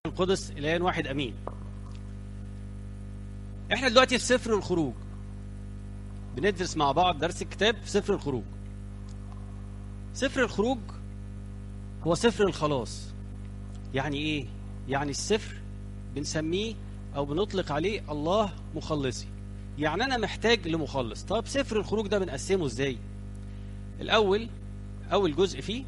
القدس الان واحد امين احنا دلوقتي في سفر الخروج بندرس مع بعض درس الكتاب في سفر الخروج سفر الخروج هو سفر الخلاص يعني ايه يعني السفر بنسميه او بنطلق عليه الله مخلصي يعني انا محتاج لمخلص طب سفر الخروج ده بنقسمه ازاي الاول اول جزء فيه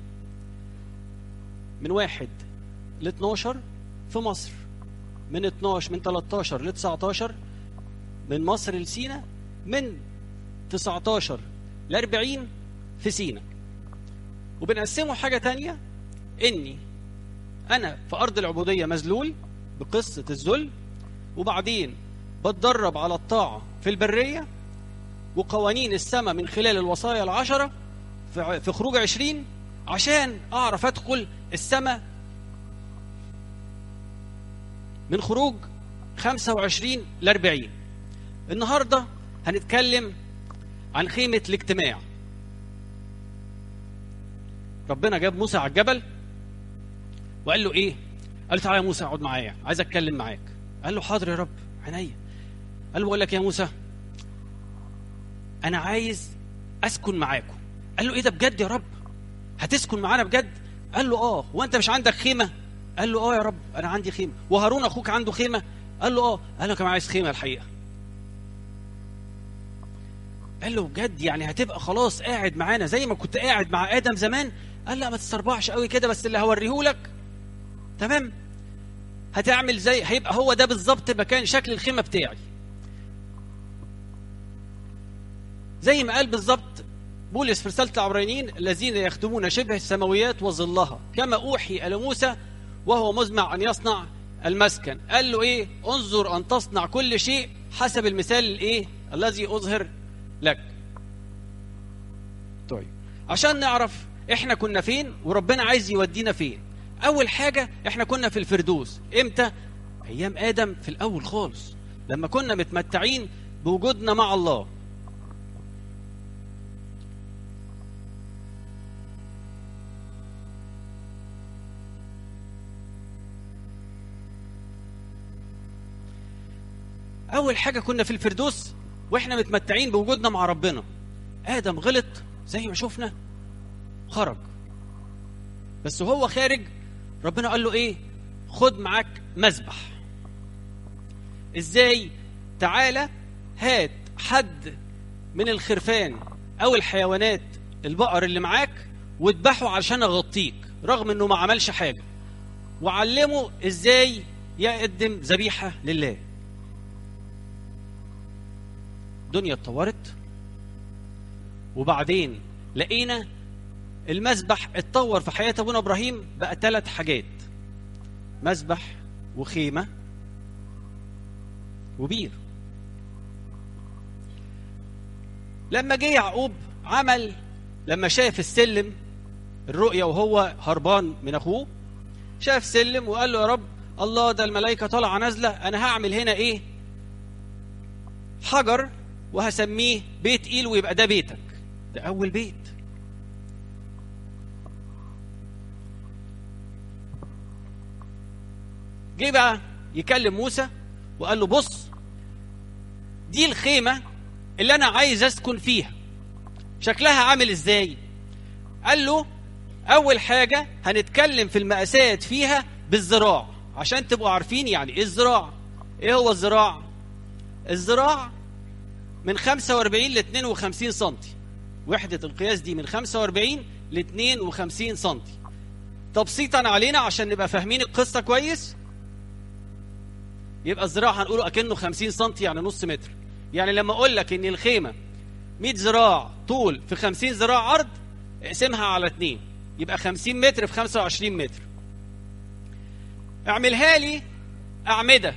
من واحد ل 12 في مصر من 12 من 13 ل 19 من مصر لسينا من 19 ل 40 في سينا وبنقسمه حاجة تانية إني أنا في أرض العبودية مذلول بقصة الذل وبعدين بتدرب على الطاعة في البرية وقوانين السماء من خلال الوصايا العشرة في خروج عشرين عشان أعرف أدخل السماء من خروج 25 ل 40 النهارده هنتكلم عن خيمة الاجتماع ربنا جاب موسى على الجبل وقال له ايه قال له تعالى يا موسى اقعد معايا عايز اتكلم معاك قال له حاضر يا رب عينيا قال له بقول لك يا موسى انا عايز اسكن معاكم قال له ايه ده بجد يا رب هتسكن معانا بجد قال له اه هو انت مش عندك خيمه قال له اه يا رب انا عندي خيمه وهارون اخوك عنده خيمه قال له اه قال له كمان عايز خيمه الحقيقه قال له بجد يعني هتبقى خلاص قاعد معانا زي ما كنت قاعد مع ادم زمان قال لا ما تستربعش قوي كده بس اللي هوريهولك تمام هتعمل زي هيبقى هو ده بالظبط مكان شكل الخيمه بتاعي زي ما قال بالظبط بولس في رساله العبرانيين الذين يخدمون شبه السماويات وظلها كما اوحي الى موسى وهو مزمع ان يصنع المسكن قال له ايه انظر ان تصنع كل شيء حسب المثال الايه الذي اظهر لك طيب عشان نعرف احنا كنا فين وربنا عايز يودينا فين اول حاجه احنا كنا في الفردوس امتى ايام ادم في الاول خالص لما كنا متمتعين بوجودنا مع الله اول حاجه كنا في الفردوس واحنا متمتعين بوجودنا مع ربنا ادم غلط زي ما شفنا خرج بس وهو خارج ربنا قال له ايه خد معاك مذبح ازاي تعالى هات حد من الخرفان او الحيوانات البقر اللي معاك واذبحه علشان اغطيك رغم انه ما عملش حاجه وعلمه ازاي يقدم ذبيحه لله الدنيا اتطورت وبعدين لقينا المسبح اتطور في حياة ابونا ابراهيم بقى ثلاث حاجات مسبح وخيمة وبير لما جه يعقوب عمل لما شاف السلم الرؤية وهو هربان من اخوه شاف سلم وقال له يا رب الله ده الملائكة طالعة نازلة انا هعمل هنا ايه حجر وهسميه بيت ايل ويبقى ده بيتك ده اول بيت جه بقى يكلم موسى وقال له بص دي الخيمة اللي أنا عايز أسكن فيها شكلها عامل إزاي قال له أول حاجة هنتكلم في المقاسات فيها بالذراع عشان تبقوا عارفين يعني إيه الذراع إيه هو الذراع الذراع من 45 ل 52 سم وحدة القياس دي من 45 ل 52 سم تبسيطا علينا عشان نبقى فاهمين القصة كويس يبقى الذراع هنقوله أكنه 50 سم يعني نص متر يعني لما أقول لك إن الخيمة 100 ذراع طول في 50 ذراع عرض اقسمها على 2 يبقى 50 متر في 25 متر اعملها لي أعمدة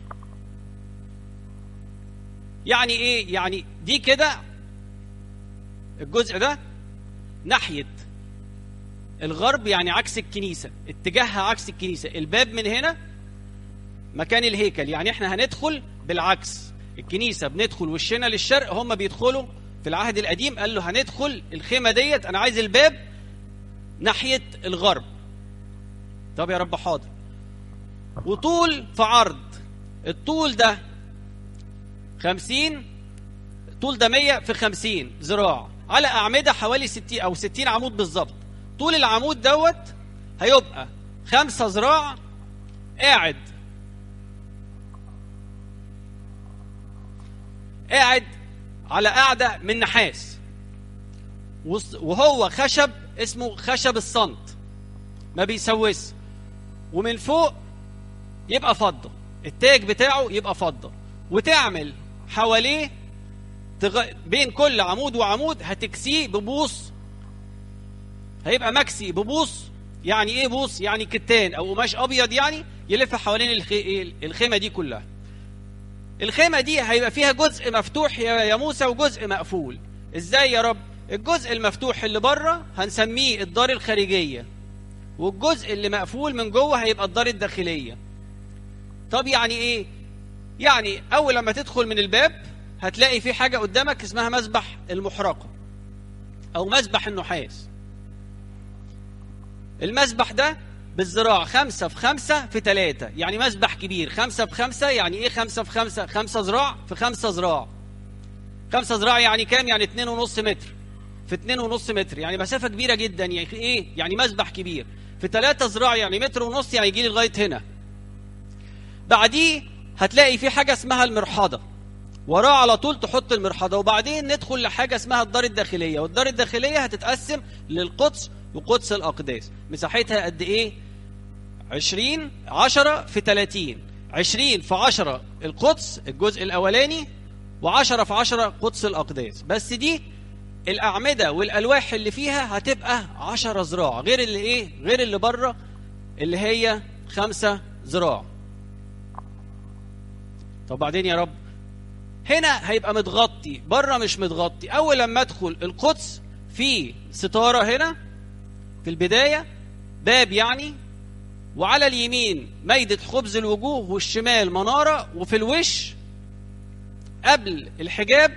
يعني ايه يعني دي كده الجزء ده ناحيه الغرب يعني عكس الكنيسه اتجاهها عكس الكنيسه الباب من هنا مكان الهيكل يعني احنا هندخل بالعكس الكنيسه بندخل وشنا للشرق هم بيدخلوا في العهد القديم قال له هندخل الخيمه ديت انا عايز الباب ناحيه الغرب طب يا رب حاضر وطول في عرض الطول ده خمسين طول ده مية في خمسين ذراع على أعمدة حوالي ستين أو ستين عمود بالظبط طول العمود دوت هيبقى خمسة ذراع قاعد قاعد على قاعدة من نحاس وهو خشب اسمه خشب الصمت ما بيسوس ومن فوق يبقى فضة التاج بتاعه يبقى فضة وتعمل حواليه تغ... بين كل عمود وعمود هتكسيه ببوص هيبقى مكسي ببوص يعني ايه بوص يعني كتان او قماش ابيض يعني يلف حوالين الخي... الخيمه دي كلها الخيمه دي هيبقى فيها جزء مفتوح يا موسى وجزء مقفول ازاي يا رب الجزء المفتوح اللي بره هنسميه الدار الخارجيه والجزء اللي مقفول من جوه هيبقى الدار الداخليه طب يعني ايه يعني اول لما تدخل من الباب هتلاقي في حاجه قدامك اسمها مسبح المحرقه او مسبح النحاس المسبح ده بالذراع خمسة في خمسة في ثلاثة يعني مسبح كبير خمسة في خمسة يعني ايه خمسة في خمسة خمسة ذراع في خمسة ذراع خمسة ذراع يعني كام يعني اتنين ونص متر في اتنين ونص متر يعني مسافة كبيرة جدا يعني ايه يعني مسبح كبير في ثلاثة ذراع يعني متر ونص يعني يجي لي لغاية هنا بعديه هتلاقي في حاجة اسمها المرحاضة وراه على طول تحط المرحاضة وبعدين ندخل لحاجة اسمها الدار الداخلية والدار الداخلية هتتقسم للقدس وقدس الأقداس مساحتها قد إيه؟ 20 10 في 30 20 في 10 القدس الجزء الأولاني و10 في 10 قدس الأقداس بس دي الأعمدة والألواح اللي فيها هتبقى 10 ذراع غير اللي إيه؟ غير اللي بره اللي هي 5 ذراع طب بعدين يا رب هنا هيبقى متغطي بره مش متغطي اول لما ادخل القدس في ستاره هنا في البدايه باب يعني وعلى اليمين ميدة خبز الوجوه والشمال منارة وفي الوش قبل الحجاب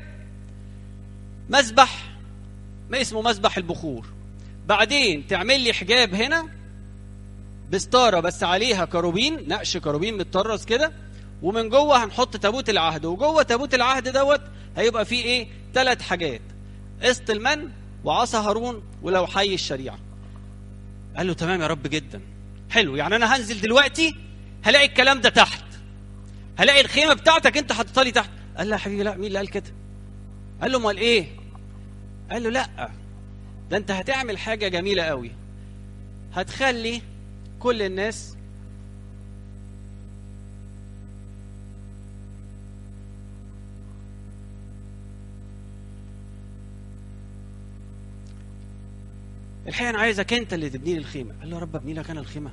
مسبح ما اسمه مسبح البخور بعدين تعمل لي حجاب هنا بستارة بس عليها كروبين نقش كروبين متطرز كده ومن جوه هنحط تابوت العهد وجوه تابوت العهد دوت هيبقى فيه ايه ثلاث حاجات قسط المن وعصا هارون ولو حي الشريعه قال له تمام يا رب جدا حلو يعني انا هنزل دلوقتي هلاقي الكلام ده تحت هلاقي الخيمه بتاعتك انت حاططها لي تحت قال له يا حبيبي لا مين اللي قال كده قال له امال ايه قال له لا ده انت هتعمل حاجه جميله قوي هتخلي كل الناس الحقيقه انا عايزك انت اللي تبني لي الخيمه قال له يا رب ابني لك انا الخيمه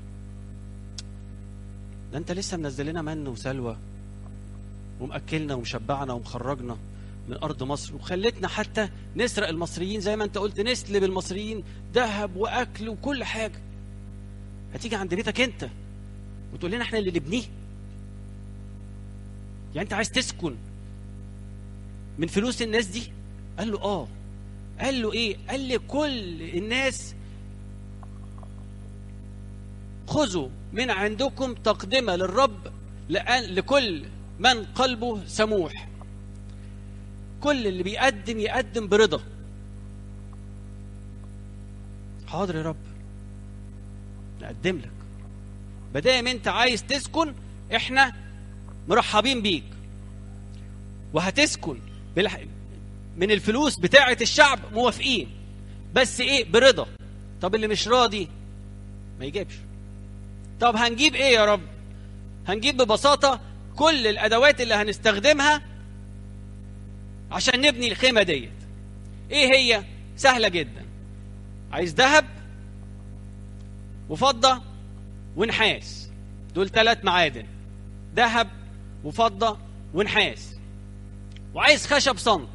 ده انت لسه منزل لنا من وسلوى ومأكلنا ومشبعنا ومخرجنا من ارض مصر وخلتنا حتى نسرق المصريين زي ما انت قلت نسلب المصريين ذهب واكل وكل حاجه هتيجي عند بيتك انت وتقول لنا احنا اللي نبنيه يعني انت عايز تسكن من فلوس الناس دي قال له اه قال له ايه قال لي كل الناس خذوا من عندكم تقدمة للرب لأن لكل من قلبه سموح كل اللي بيقدم يقدم برضا حاضر يا رب نقدم لك بدام انت عايز تسكن احنا مرحبين بيك وهتسكن بالح... من الفلوس بتاعة الشعب موافقين بس ايه برضا طب اللي مش راضي ما يجيبش طب هنجيب ايه يا رب هنجيب ببساطة كل الادوات اللي هنستخدمها عشان نبني الخيمة ديت ايه هي سهلة جدا عايز ذهب وفضة ونحاس دول ثلاث معادن ذهب وفضة ونحاس وعايز خشب صمت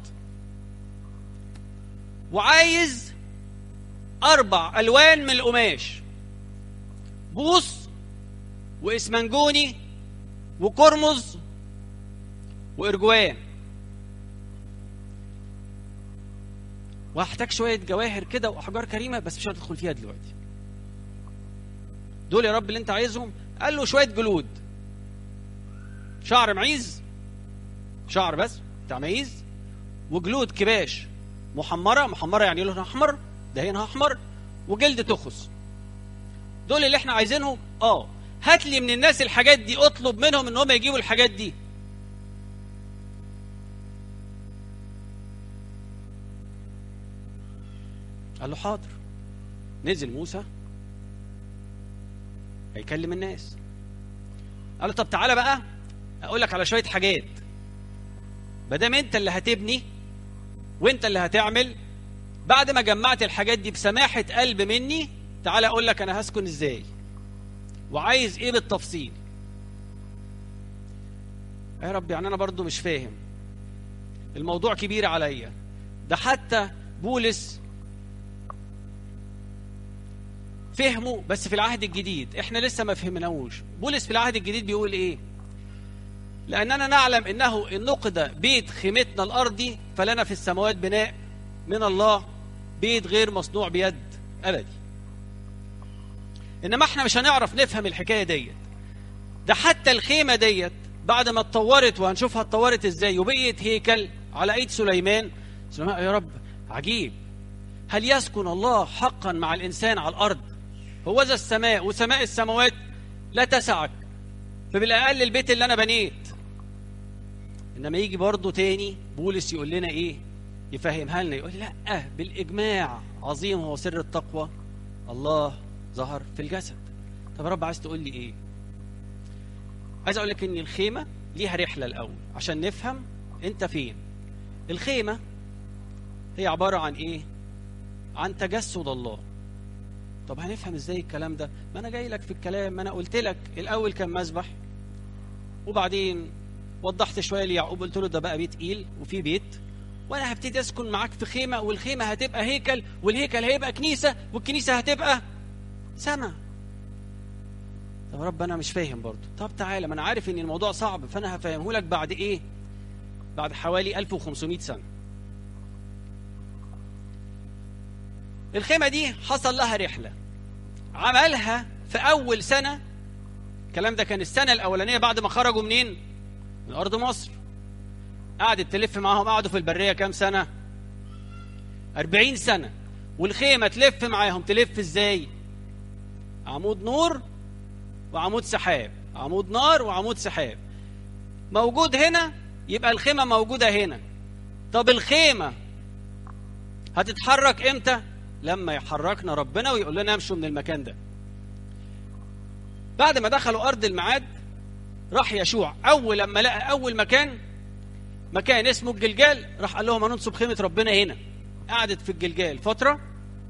وعايز أربع ألوان من القماش بوص وإسمنجوني وقرمز وإرجوان وهحتاج شوية جواهر كده وأحجار كريمة بس مش هتدخل فيها دلوقتي دول يا رب اللي أنت عايزهم قال له شوية جلود شعر معيز شعر بس بتاع معيز وجلود كباش محمره محمره يعني لونها احمر دهينها احمر وجلد تخس دول اللي احنا عايزينهم اه هات لي من الناس الحاجات دي اطلب منهم ان هم يجيبوا الحاجات دي قال له حاضر نزل موسى هيكلم الناس قال له طب تعالى بقى اقول لك على شويه حاجات ما دام انت اللي هتبني وانت اللي هتعمل بعد ما جمعت الحاجات دي بسماحه قلب مني تعالى اقول لك انا هسكن ازاي وعايز ايه بالتفصيل يا رب يعني انا برضو مش فاهم الموضوع كبير عليا ده حتى بولس فهمه بس في العهد الجديد احنا لسه ما فهمناهوش بولس في العهد الجديد بيقول ايه لاننا نعلم انه ان نقد بيت خيمتنا الارضي فلنا في السماوات بناء من الله بيت غير مصنوع بيد ابدي انما احنا مش هنعرف نفهم الحكايه ديت ده حتى الخيمه ديت بعد ما اتطورت وهنشوفها اتطورت ازاي وبقيت هيكل على ايد سليمان سليمان يا رب عجيب هل يسكن الله حقا مع الانسان على الارض هو ذا السماء وسماء السماوات لا تسعك فبالاقل البيت اللي انا بنيت انما يجي برضه تاني بولس يقول لنا ايه يفهمها لنا يقول لا بالاجماع عظيم هو سر التقوى الله ظهر في الجسد طب يا رب عايز تقول لي ايه عايز اقول لك ان الخيمه ليها رحله الاول عشان نفهم انت فين الخيمه هي عباره عن ايه عن تجسد الله طب هنفهم ازاي الكلام ده ما انا جاي لك في الكلام ما انا قلت لك الاول كان مسبح وبعدين وضحت شويه ليعقوب قلت له ده بقى بيت تقيل وفي بيت وانا هبتدي اسكن معاك في خيمه والخيمه هتبقى هيكل والهيكل هيبقى كنيسه والكنيسه هتبقى سما طب رب انا مش فاهم برضو طب تعالى ما انا عارف ان الموضوع صعب فانا هفهمه لك بعد ايه بعد حوالي 1500 سنه الخيمه دي حصل لها رحله عملها في اول سنه الكلام ده كان السنه الاولانيه بعد ما خرجوا منين من ارض مصر قعدت تلف معاهم قعدوا في البريه كام سنه 40 سنه والخيمه تلف معاهم تلف ازاي عمود نور وعمود سحاب عمود نار وعمود سحاب موجود هنا يبقى الخيمه موجوده هنا طب الخيمه هتتحرك امتى لما يحركنا ربنا ويقول لنا امشوا من المكان ده بعد ما دخلوا ارض الميعاد راح يشوع اول لما لقى اول مكان مكان اسمه الجلجال راح قال لهم هننصب خيمه ربنا هنا قعدت في الجلجال فتره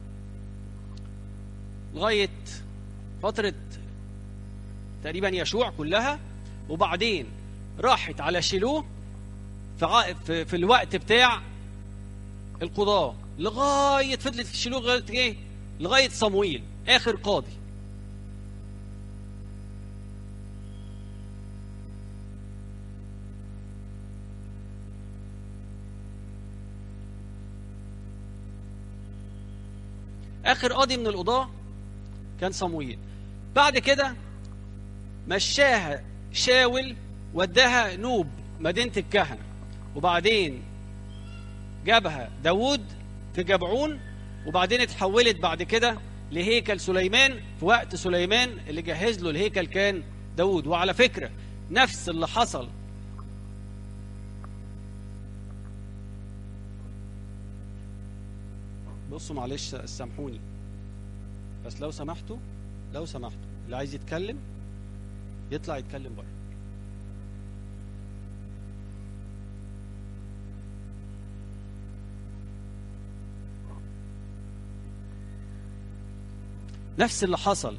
لغايه فتره تقريبا يشوع كلها وبعدين راحت على شيلوه في, ع... في, في الوقت بتاع القضاة لغاية فضلت في شيلوه لغاية ايه؟ لغاية صموئيل آخر قاضي آخر قاضي من القضاة كان صموئيل بعد كده مشاها شاول وداها نوب مدينة الكهنة وبعدين جابها داوود في جبعون وبعدين اتحولت بعد كده لهيكل سليمان في وقت سليمان اللي جهز له الهيكل كان داوود وعلى فكرة نفس اللي حصل بصوا معلش سامحوني بس لو سمحتوا لو سمحتوا اللي عايز يتكلم يطلع يتكلم بره نفس اللي حصل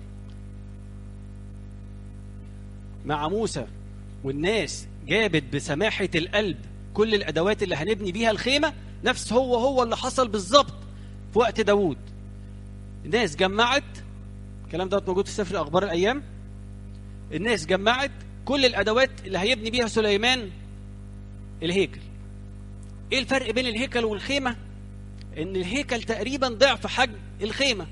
مع موسى والناس جابت بسماحة القلب كل الأدوات اللي هنبني بيها الخيمة نفس هو هو اللي حصل بالظبط في وقت داوود الناس جمعت الكلام ده موجود في سفر أخبار الأيام الناس جمعت كل الادوات اللي هيبني بيها سليمان الهيكل ايه الفرق بين الهيكل والخيمه ان الهيكل تقريبا ضعف حجم الخيمه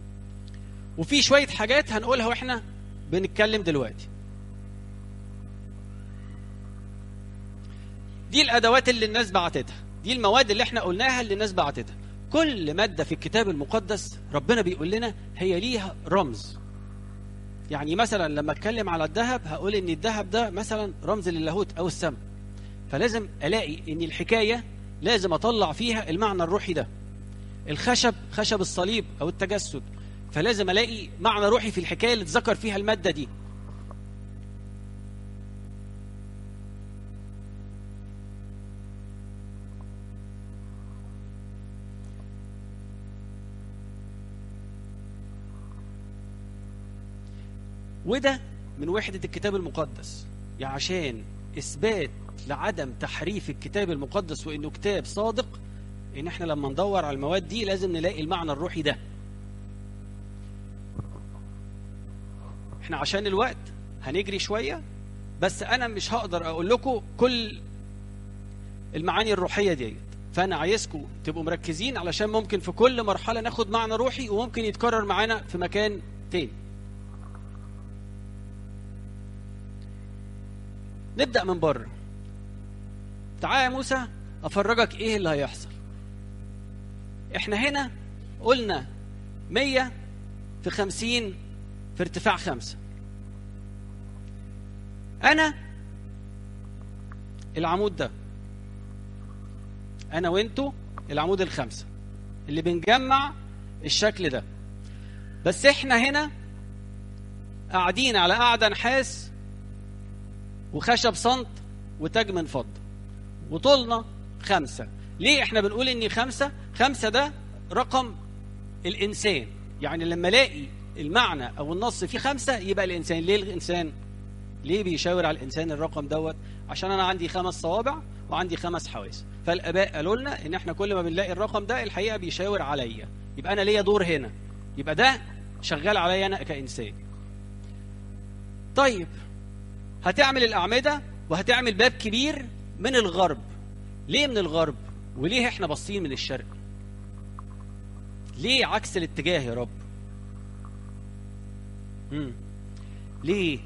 وفي شويه حاجات هنقولها واحنا بنتكلم دلوقتي دي الادوات اللي الناس بعتتها دي المواد اللي احنا قلناها اللي الناس بعتتها كل ماده في الكتاب المقدس ربنا بيقول لنا هي ليها رمز يعني مثلا لما اتكلم على الذهب هقول ان الذهب ده مثلا رمز للاهوت او السماء فلازم الاقي ان الحكايه لازم اطلع فيها المعنى الروحي ده الخشب خشب الصليب او التجسد فلازم الاقي معنى روحي في الحكايه اللي اتذكر فيها الماده دي وده من وحدة الكتاب المقدس يعني عشان إثبات لعدم تحريف الكتاب المقدس وإنه كتاب صادق إن إحنا لما ندور على المواد دي لازم نلاقي المعنى الروحي ده إحنا عشان الوقت هنجري شوية بس أنا مش هقدر أقول لكم كل المعاني الروحية ديت فأنا عايزكم تبقوا مركزين علشان ممكن في كل مرحلة ناخد معنى روحي وممكن يتكرر معانا في مكان تاني نبدأ من بره تعالى يا موسى أفرجك إيه اللي هيحصل إحنا هنا قلنا مية في خمسين في ارتفاع خمسة أنا العمود ده أنا وإنتوا العمود الخمسة اللي بنجمع الشكل ده بس إحنا هنا قاعدين على قاعدة نحاس وخشب صنط وتاج من فضة وطولنا خمسة ليه احنا بنقول ان خمسة خمسة ده رقم الانسان يعني لما الاقي المعنى او النص فيه خمسة يبقى الانسان ليه الانسان ليه بيشاور على الانسان الرقم دوت عشان انا عندي خمس صوابع وعندي خمس حواس فالاباء قالوا لنا ان احنا كل ما بنلاقي الرقم ده الحقيقه بيشاور عليا يبقى انا ليا دور هنا يبقى ده شغال عليا انا كانسان طيب هتعمل الأعمدة وهتعمل باب كبير من الغرب ليه من الغرب وليه احنا باصين من الشرق ليه عكس الاتجاه يا رب مم. ليه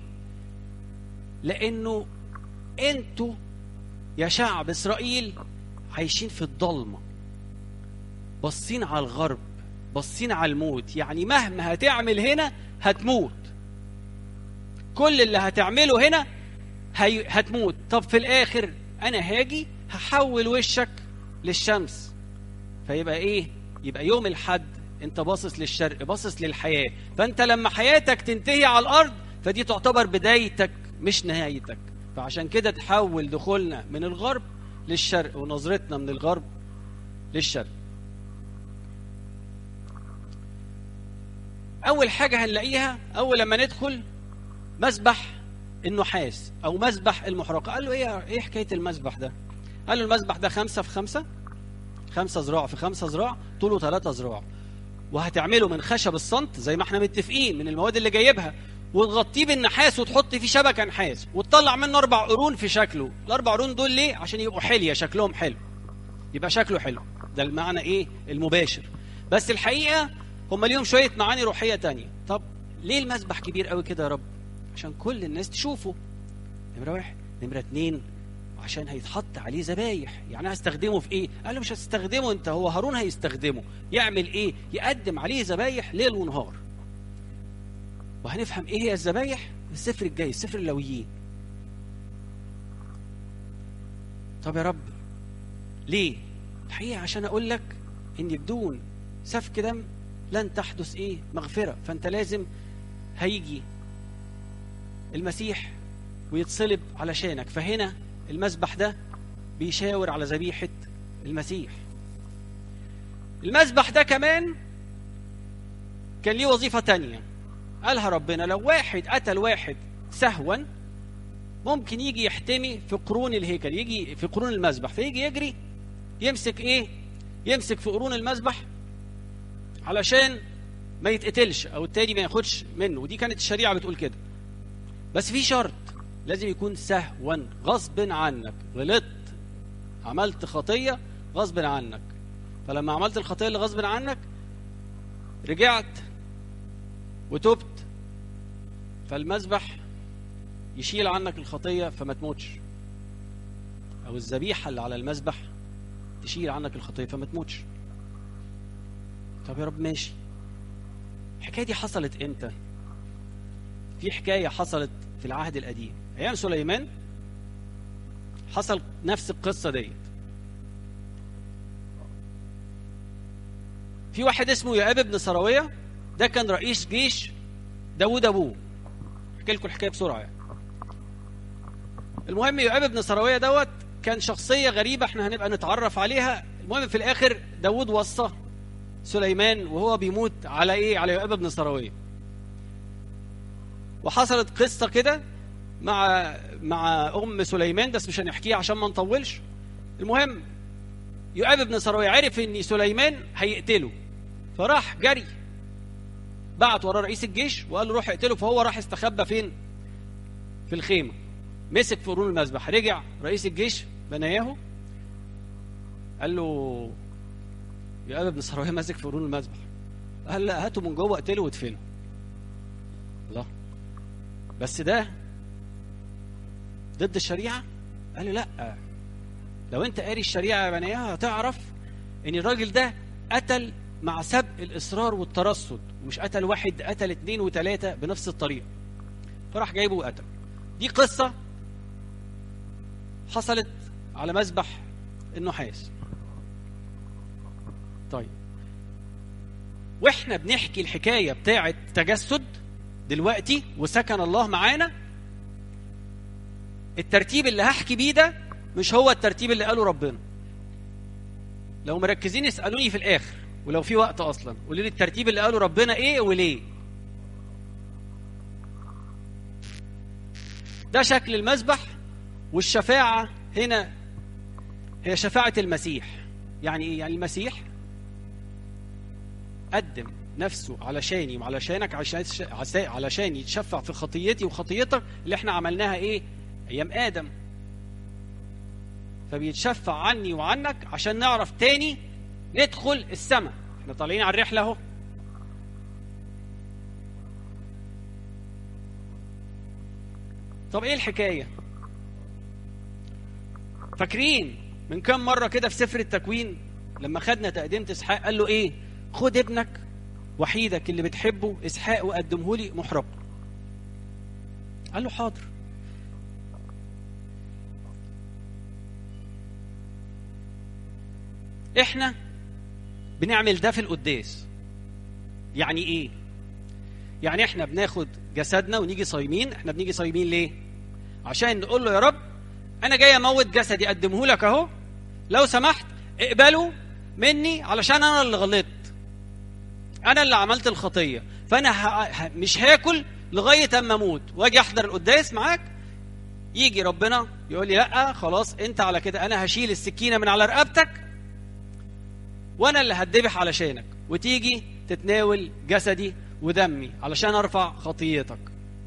لانه انتوا يا شعب اسرائيل عايشين في الضلمه باصين على الغرب باصين على الموت يعني مهما هتعمل هنا هتموت كل اللي هتعمله هنا هي... هتموت طب في الاخر انا هاجي هحول وشك للشمس فيبقى ايه يبقى يوم الحد انت باصص للشرق باصص للحياه فانت لما حياتك تنتهي على الارض فدي تعتبر بدايتك مش نهايتك فعشان كده تحول دخولنا من الغرب للشرق ونظرتنا من الغرب للشرق اول حاجه هنلاقيها اول لما ندخل مسبح النحاس او مسبح المحرقه قال له ايه ايه حكايه المسبح ده قال له المسبح ده خمسة في خمسة خمسة ذراع في خمسة ذراع طوله ثلاثة ذراع وهتعمله من خشب الصنت زي ما احنا متفقين من المواد اللي جايبها وتغطيه بالنحاس وتحط فيه شبكه نحاس وتطلع منه اربع قرون في شكله الاربع قرون دول ليه عشان يبقوا حليه شكلهم حلو يبقى شكله حلو ده المعنى ايه المباشر بس الحقيقه هم ليهم شويه معاني روحيه تانية طب ليه المسبح كبير قوي كده يا رب عشان كل الناس تشوفه نمره واحد نمره اتنين عشان هيتحط عليه ذبايح يعني هستخدمه في ايه قال له مش هتستخدمه انت هو هارون هيستخدمه يعمل ايه يقدم عليه ذبايح ليل ونهار وهنفهم ايه هي الذبايح السفر الجاي سفر اللويين طب يا رب ليه الحقيقه عشان اقول لك ان بدون سفك دم لن تحدث ايه مغفره فانت لازم هيجي المسيح ويتصلب علشانك فهنا المسبح ده بيشاور على ذبيحه المسيح المسبح ده كمان كان ليه وظيفه تانية قالها ربنا لو واحد قتل واحد سهوا ممكن يجي يحتمي في قرون الهيكل يجي في قرون المذبح فيجي يجري يمسك ايه يمسك في قرون المذبح علشان ما يتقتلش او التاني ما ياخدش منه ودي كانت الشريعه بتقول كده بس في شرط لازم يكون سهوا غصب عنك غلطت عملت خطيه غصب عنك فلما عملت الخطيه اللي غصب عنك رجعت وتبت فالمذبح يشيل عنك الخطيه فما تموتش او الذبيحه اللي على المذبح تشيل عنك الخطيه فما تموتش طب يا رب ماشي الحكايه دي حصلت امتى في حكايه حصلت في العهد القديم ايام سليمان حصل نفس القصه ديت في واحد اسمه يؤاب بن سراويه ده كان رئيس جيش داوود ابوه احكي لكم الحكايه بسرعه يعني. المهم يؤاب بن سراويه دوت كان شخصيه غريبه احنا هنبقى نتعرف عليها المهم في الاخر داوود وصى سليمان وهو بيموت على ايه على يؤاب بن سراويه وحصلت قصه كده مع مع ام سليمان بس مش هنحكيها عشان ما نطولش المهم يؤاب بن سراويه عرف ان سليمان هيقتله فراح جري بعت وراه رئيس الجيش وقال له روح اقتله فهو راح استخبى فين في الخيمه مسك في قرون المذبح رجع رئيس الجيش بناياهو قال له يؤاب بن سراويه ماسك في قرون المذبح قال لا هاته من جوه اقتله وادفنه الله بس ده ضد الشريعه قال له لا لو انت قاري الشريعه يا بناياهو هتعرف ان الراجل ده قتل مع سبق الاصرار والترصد ومش قتل واحد قتل اثنين وثلاثه بنفس الطريقه فراح جايبه وقتل دي قصه حصلت على مذبح النحاس طيب واحنا بنحكي الحكايه بتاعه تجسد دلوقتي وسكن الله معانا الترتيب اللي هحكي بيه ده مش هو الترتيب اللي قاله ربنا لو مركزين اسالوني في الاخر ولو في وقت اصلا قولوا لي الترتيب اللي قاله ربنا ايه وليه ده شكل المذبح والشفاعه هنا هي شفاعه المسيح يعني ايه يعني المسيح قدم نفسه علشاني وعلشانك عشان علشان يتشفع في خطيتي وخطيتك اللي احنا عملناها ايه ايام ادم فبيتشفع عني وعنك عشان نعرف تاني ندخل السماء احنا طالعين على الرحله اهو طب ايه الحكايه فاكرين من كام مره كده في سفر التكوين لما خدنا تقدمه اسحاق قال له ايه خد ابنك وحيدك اللي بتحبه اسحاق وقدمه لي محرق قال له حاضر احنا بنعمل ده في القداس يعني ايه يعني احنا بناخد جسدنا ونيجي صايمين احنا بنيجي صايمين ليه عشان نقول له يا رب انا جاي اموت جسدي اقدمه لك اهو لو سمحت اقبله مني علشان انا اللي غلطت انا اللي عملت الخطيه فانا ه... ه... مش هاكل لغايه اما اموت واجي احضر القداس معاك يجي ربنا يقول لي لا خلاص انت على كده انا هشيل السكينه من على رقبتك وانا اللي هتذبح علشانك وتيجي تتناول جسدي ودمي علشان ارفع خطيتك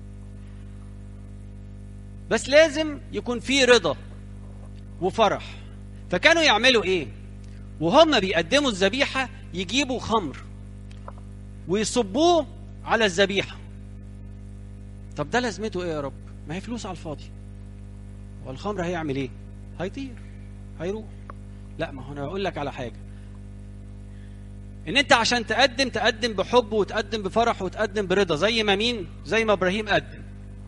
بس لازم يكون في رضا وفرح فكانوا يعملوا ايه وهم بيقدموا الذبيحه يجيبوا خمر ويصبوه على الذبيحه طب ده لازمته ايه يا رب ما هي فلوس على الفاضي والخمر هيعمل ايه هيطير هيروح لا ما هو انا اقول لك على حاجه ان انت عشان تقدم تقدم بحب وتقدم بفرح وتقدم برضا زي ما مين زي ما ابراهيم قدم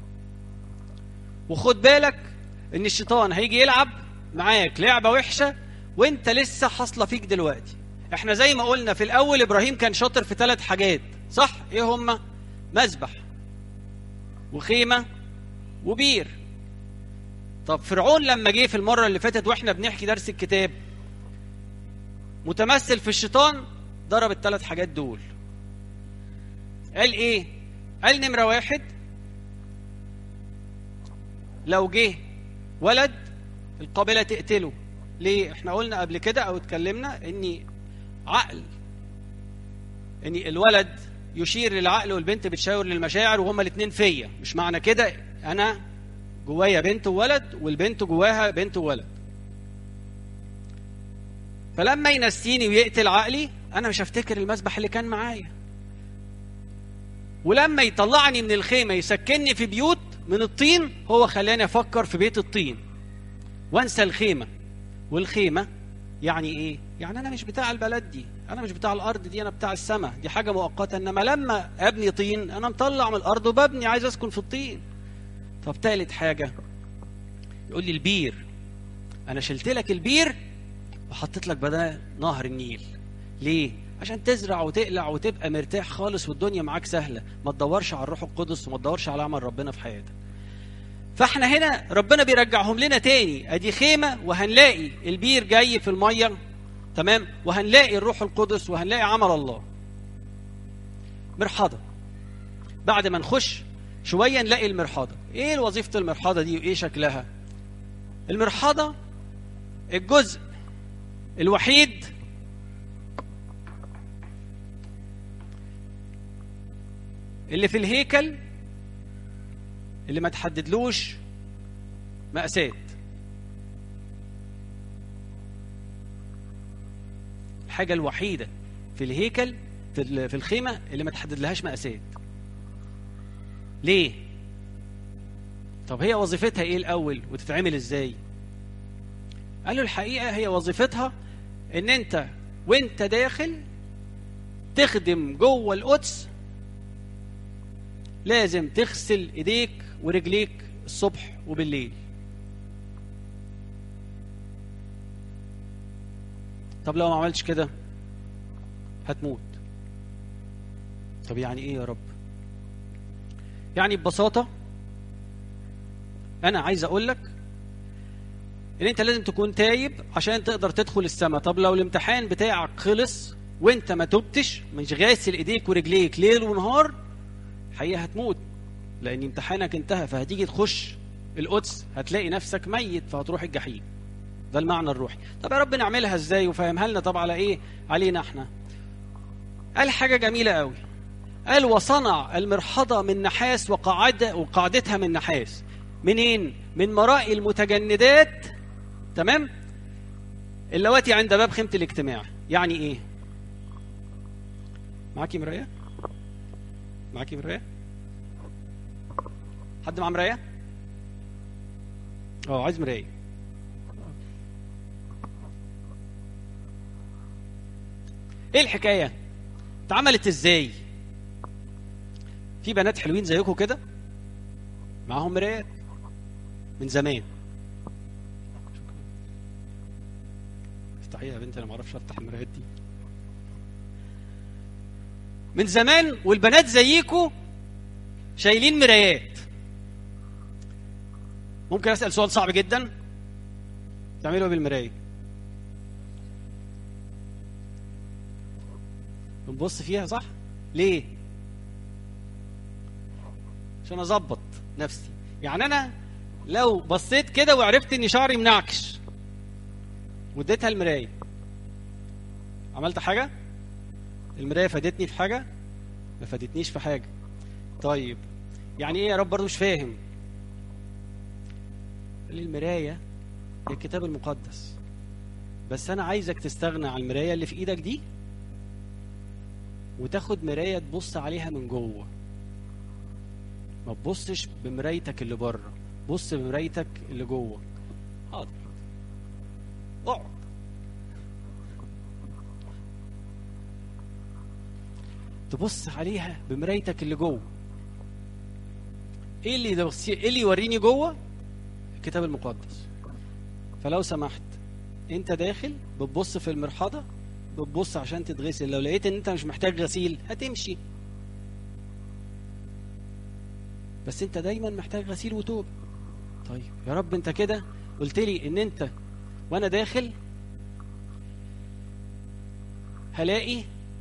وخد بالك ان الشيطان هيجي يلعب معاك لعبه وحشه وانت لسه حاصله فيك دلوقتي احنا زي ما قلنا في الاول ابراهيم كان شاطر في ثلاث حاجات صح ايه هما مذبح وخيمه وبير طب فرعون لما جه في المره اللي فاتت واحنا بنحكي درس الكتاب متمثل في الشيطان ضرب الثلاث حاجات دول قال ايه قال نمره واحد لو جه ولد القابله تقتله ليه احنا قلنا قبل كده او اتكلمنا ان عقل ان الولد يشير للعقل والبنت بتشاور للمشاعر وهما الاثنين فيا مش معنى كده انا جوايا بنت وولد والبنت جواها بنت وولد فلما ينسيني ويقتل عقلي انا مش هفتكر المسبح اللي كان معايا ولما يطلعني من الخيمه يسكنني في بيوت من الطين هو خلاني افكر في بيت الطين وانسى الخيمه والخيمه يعني ايه يعني انا مش بتاع البلد دي انا مش بتاع الارض دي انا بتاع السماء دي حاجه مؤقته انما لما ابني طين انا مطلع من الارض وببني عايز اسكن في الطين طب تالت حاجه يقول لي البير انا شلت لك البير وحطيت لك بدل نهر النيل ليه عشان تزرع وتقلع وتبقى مرتاح خالص والدنيا معاك سهله ما تدورش على الروح القدس وما تدورش على عمل ربنا في حياتك فاحنا هنا ربنا بيرجعهم لنا تاني ادي خيمه وهنلاقي البير جاي في الميه تمام وهنلاقي الروح القدس وهنلاقي عمل الله مرحاضه بعد ما نخش شويه نلاقي المرحاضه ايه وظيفه المرحاضه دي وايه شكلها المرحاضه الجزء الوحيد اللي في الهيكل اللي ما تحددلوش مقاسات الحاجة الوحيدة في الهيكل في في الخيمة اللي ما تحددلهاش مقاسات ليه؟ طب هي وظيفتها ايه الأول وتتعمل ازاي؟ قالوا الحقيقة هي وظيفتها ان انت وانت داخل تخدم جوه القدس لازم تغسل ايديك ورجليك الصبح وبالليل طب لو ما عملتش كده هتموت طب يعني ايه يا رب يعني ببساطه انا عايز اقول لك ان انت لازم تكون تايب عشان تقدر تدخل السماء طب لو الامتحان بتاعك خلص وانت ما تبتش مش غاسل ايديك ورجليك ليل ونهار الحقيقه هتموت لان امتحانك انتهى فهتيجي تخش القدس هتلاقي نفسك ميت فهتروح الجحيم ده المعنى الروحي طب يا رب نعملها ازاي وفهمها لنا طب على ايه علينا احنا قال حاجه جميله قوي قال وصنع المرحضة من نحاس وقاعدة وقاعدتها من نحاس منين من مرائي المتجندات تمام اللواتي عند باب خيمة الاجتماع يعني ايه معاكي مراية معاكي مراية حد معاه مراية اه عايز مراية ايه الحكاية اتعملت ازاي في بنات حلوين زيكم كده معاهم مرايات من زمان افتحيها يا بنتي انا ما اعرفش افتح المرايات دي من زمان والبنات زيكم شايلين مرايات ممكن اسال سؤال صعب جدا تعملوا بالمرايه بنبص فيها صح ليه عشان اظبط نفسي يعني انا لو بصيت كده وعرفت ان شعري منعكش واديتها المرايه عملت حاجه المرايه فادتني في حاجه ما فادتنيش في حاجه طيب يعني ايه يا رب برضه مش فاهم قال لي المرايه هي الكتاب المقدس بس انا عايزك تستغنى عن المرايه اللي في ايدك دي وتاخد مرايه تبص عليها من جوه ما تبصش بمرايتك اللي بره بص بمرايتك اللي جوه حاضر اقعد تبص عليها بمرايتك اللي جوه ايه اللي ده ايه اللي يوريني جوه الكتاب المقدس فلو سمحت انت داخل بتبص في المرحاضه بتبص عشان تتغسل لو لقيت ان انت مش محتاج غسيل هتمشي بس انت دايما محتاج غسيل وتوب طيب يا رب انت كده قلت لي ان انت وانا داخل هلاقي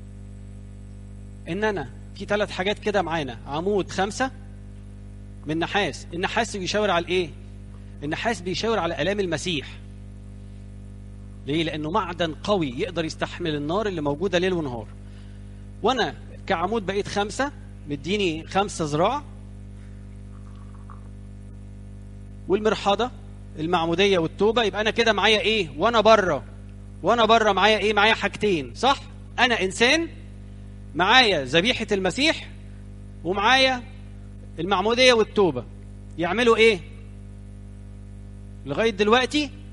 ان انا في ثلاث حاجات كده معانا عمود خمسة من نحاس النحاس بيشاور على ايه النحاس بيشاور على الام المسيح ليه لانه معدن قوي يقدر يستحمل النار اللي موجوده ليل ونهار وانا كعمود بقيت خمسة مديني خمسة ذراع والمرحاضة المعمودية والتوبة يبقى أنا كده معايا إيه وأنا بره وأنا بره معايا إيه معايا حاجتين صح أنا إنسان معايا ذبيحة المسيح ومعايا المعمودية والتوبة يعملوا إيه لغاية دلوقتي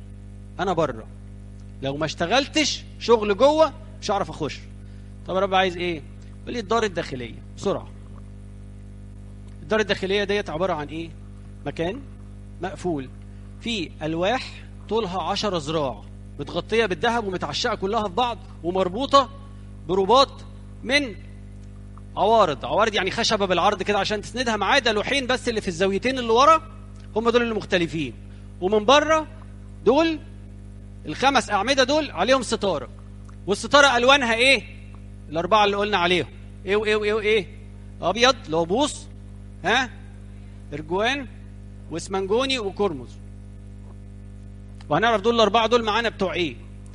انا بره لو ما اشتغلتش شغل جوه مش هعرف اخش طب يا رب عايز ايه يقول لي الدار الداخليه بسرعه الدار الداخليه ديت عباره عن ايه مكان مقفول فيه الواح طولها 10 ذراع متغطيه بالذهب ومتعشقه كلها في بعض ومربوطه برباط من عوارض عوارض يعني خشبه بالعرض كده عشان تسندها ما عدا لوحين بس اللي في الزاويتين اللي ورا هم دول اللي مختلفين ومن بره دول الخمس اعمده دول عليهم ستاره والستاره الوانها ايه الاربعه اللي قلنا عليهم ايه وايه وايه وايه ابيض لوبوس ها ارجوان واسمنجوني وكرمز وهنعرف دول الاربعه دول معانا بتوع ايه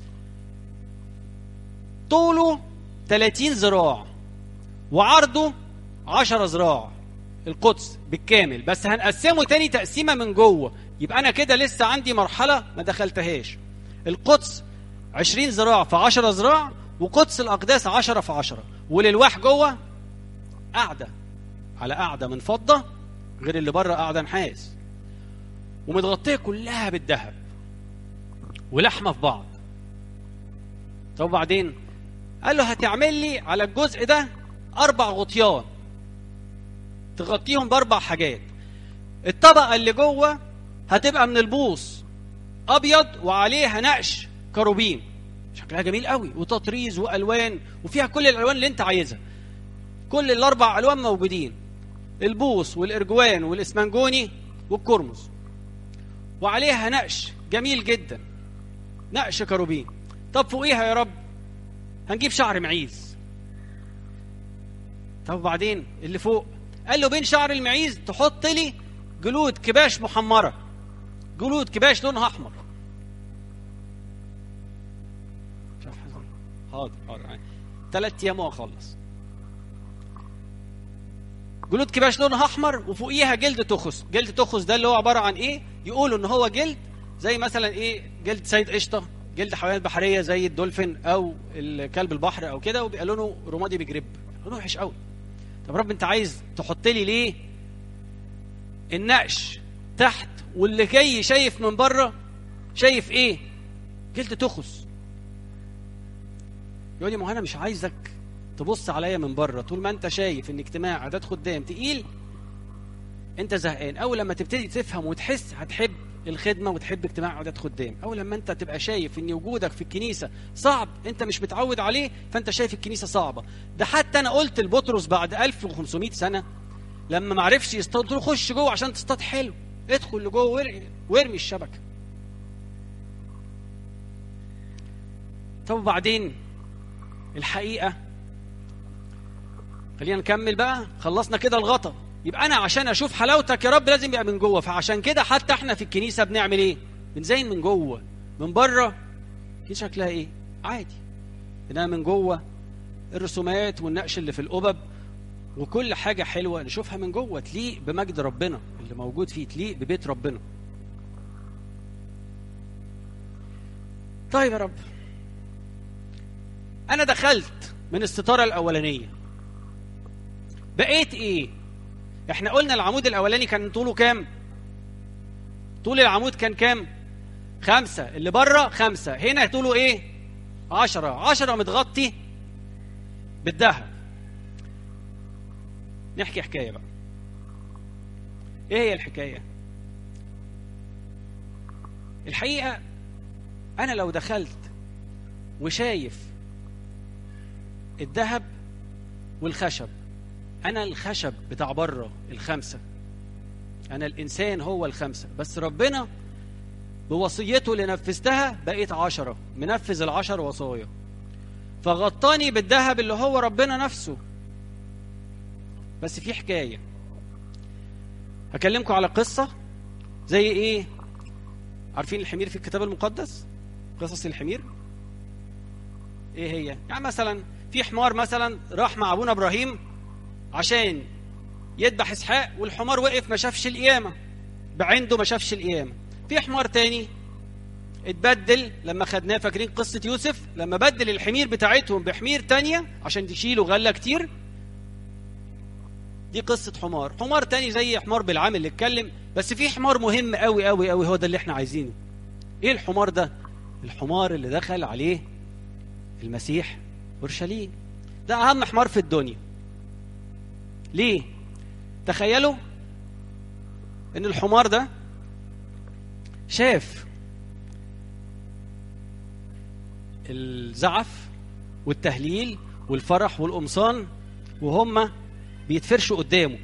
طوله 30 ذراع وعرضه 10 ذراع القدس بالكامل بس هنقسمه تاني تقسيمه من جوه يبقى انا كده لسه عندي مرحله ما دخلتهاش القدس 20 ذراع في 10 ذراع وقدس الاقداس 10 في 10 وللواح جوه قاعده على قاعده من فضه غير اللي بره قاعده نحاس ومتغطيه كلها بالذهب ولحمه في بعض طب وبعدين قال له هتعمل لي على الجزء ده اربع غطيان تغطيهم باربع حاجات الطبقه اللي جوه هتبقى من البوص ابيض وعليها نقش كروبيم شكلها جميل قوي وتطريز والوان وفيها كل الالوان اللي انت عايزها كل الاربع الوان موجودين البوص والارجوان والاسمنجوني والكرمز وعليها نقش جميل جدا نقش كروبيم طب فوقيها يا رب هنجيب شعر معيز طب وبعدين اللي فوق قال له بين شعر المعيز تحط لي جلود كباش محمره جلود كباش لونها احمر حاضر حاضر ثلاث ايام واخلص جلود كباش لونها احمر وفوقيها جلد تخس جلد تخس ده اللي هو عباره عن ايه يقولوا ان هو جلد زي مثلا ايه جلد سيد قشطه جلد حيوانات بحريه زي الدولفين او الكلب البحر او كده وبيبقى لونه رمادي بجرب لونه وحش قوي طب رب انت عايز تحط لي ليه النقش تحت واللي جاي شايف من بره شايف ايه جلد تخس يقول لي ما انا مش عايزك تبص عليا من بره طول ما انت شايف ان اجتماع عدد خدام تقيل انت زهقان اول لما تبتدي تفهم وتحس هتحب الخدمه وتحب اجتماع عدد خدام اول لما انت تبقى شايف ان وجودك في الكنيسه صعب انت مش متعود عليه فانت شايف الكنيسه صعبه ده حتى انا قلت لبطرس بعد 1500 سنه لما ما عرفش يصطاد قلت له خش جوه عشان تصطاد حلو ادخل لجوه وارمي الشبكه طب وبعدين الحقيقه خلينا نكمل بقى خلصنا كده الغطا يبقى انا عشان اشوف حلاوتك يا رب لازم يبقى من جوه فعشان كده حتى احنا في الكنيسه بنعمل ايه بنزين من جوه من بره كده شكلها ايه عادي انما من جوه الرسومات والنقش اللي في القبب وكل حاجه حلوه نشوفها من جوه تليق بمجد ربنا اللي موجود فيه تليق ببيت ربنا طيب يا رب انا دخلت من الستاره الاولانيه بقيت ايه احنا قلنا العمود الاولاني كان طوله كام طول العمود كان كام خمسة اللي بره خمسة هنا طوله ايه عشرة عشرة متغطي بالذهب نحكي حكاية بقى ايه هي الحكاية الحقيقة انا لو دخلت وشايف الذهب والخشب انا الخشب بتاع بره الخمسه انا الانسان هو الخمسه بس ربنا بوصيته اللي نفذتها بقيت عشرة منفذ العشر وصايا فغطاني بالذهب اللي هو ربنا نفسه بس في حكاية هكلمكم على قصة زي ايه عارفين الحمير في الكتاب المقدس قصص الحمير ايه هي يعني مثلا في حمار مثلا راح مع ابونا ابراهيم عشان يذبح اسحاق والحمار وقف ما شافش القيامه بعنده ما شافش القيامه في حمار تاني اتبدل لما خدناه فاكرين قصه يوسف لما بدل الحمير بتاعتهم بحمير تانية عشان تشيلوا غله كتير دي قصه حمار حمار تاني زي حمار بالعام اللي اتكلم بس في حمار مهم قوي قوي قوي هو ده اللي احنا عايزينه ايه الحمار ده الحمار اللي دخل عليه المسيح اورشليم ده اهم حمار في الدنيا ليه تخيلوا ان الحمار ده شاف الزعف والتهليل والفرح والقمصان وهم بيتفرشوا قدامه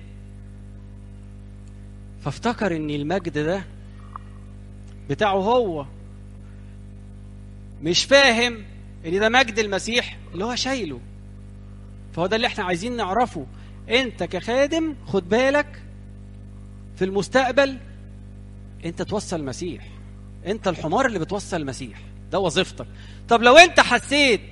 فافتكر ان المجد ده بتاعه هو مش فاهم ان ده مجد المسيح اللي هو شايله فهو ده اللي احنا عايزين نعرفه انت كخادم خد بالك في المستقبل انت توصل المسيح انت الحمار اللي بتوصل المسيح ده وظيفتك طب لو انت حسيت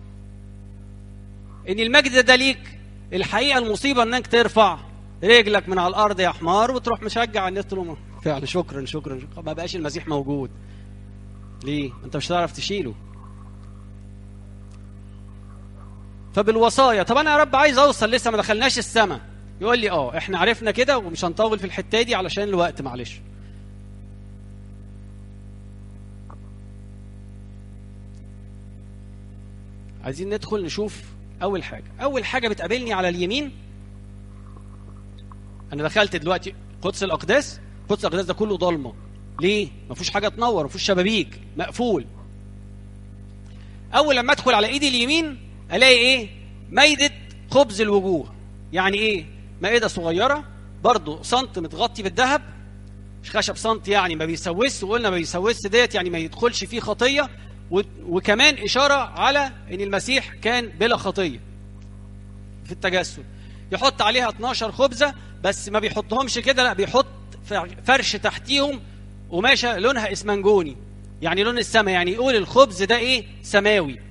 ان المجد ده ليك الحقيقه المصيبه انك ترفع رجلك من على الارض يا حمار وتروح مشجع الناس تقول لهم فعلا شكرا شكرا شكرا ما بقاش المسيح موجود ليه انت مش هتعرف تشيله فبالوصايا طب انا يا رب عايز اوصل لسه ما دخلناش السماء يقول لي اه احنا عرفنا كده ومش هنطول في الحته دي علشان الوقت معلش عايزين ندخل نشوف اول حاجه اول حاجه بتقابلني على اليمين انا دخلت دلوقتي قدس الاقداس قدس الاقداس ده كله ضلمه ليه ما فيهوش حاجه تنور ما فيهوش شبابيك مقفول اول لما ادخل على ايدي اليمين الاقي ايه ميده خبز الوجوه يعني ايه مائده صغيره برضو سنت متغطي بالذهب مش خشب سنت يعني ما بيسوس وقلنا ما بيسوس ديت يعني ما يدخلش فيه خطيه و- وكمان اشاره على ان المسيح كان بلا خطيه في التجسد يحط عليها 12 خبزه بس ما بيحطهمش كده لا بيحط فرش تحتيهم قماشه لونها اسمنجوني يعني لون السماء يعني يقول الخبز ده ايه سماوي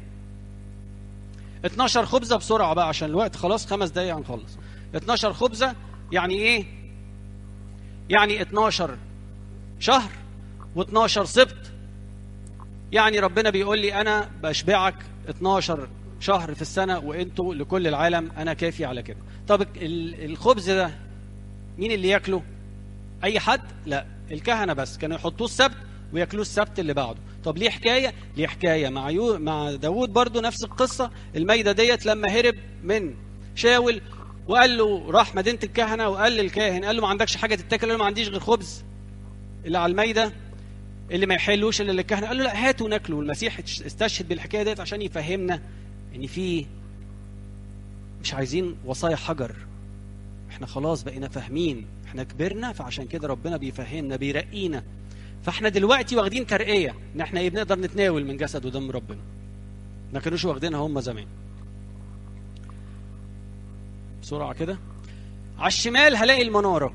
12 خبزه بسرعه بقى عشان الوقت خلاص خمس دقايق هنخلص 12 خبزه يعني ايه يعني 12 شهر و12 سبت يعني ربنا بيقول لي انا بشبعك 12 شهر في السنه وانتوا لكل العالم انا كافي على كده طب ال- الخبز ده مين اللي ياكله اي حد لا الكهنه بس كانوا يحطوه السبت وياكلوه السبت اللي بعده طب ليه حكايه ليه حكايه مع يو مع داوود برضو نفس القصه المايده ديت لما هرب من شاول وقال له راح مدينه الكهنه وقال للكاهن قال له ما عندكش حاجه تتاكل قال له ما عنديش غير خبز اللي على المايده اللي ما يحلوش الا للكهنه قال له لا هاتوا ناكله المسيح استشهد بالحكايه ديت عشان يفهمنا ان في مش عايزين وصايا حجر احنا خلاص بقينا فاهمين احنا كبرنا فعشان كده ربنا بيفهمنا بيرقينا فاحنا دلوقتي واخدين ترقيه ان احنا ايه بنقدر نتناول من جسد ودم ربنا ما كانوش واخدينها هم زمان بسرعه كده على الشمال هلاقي المناره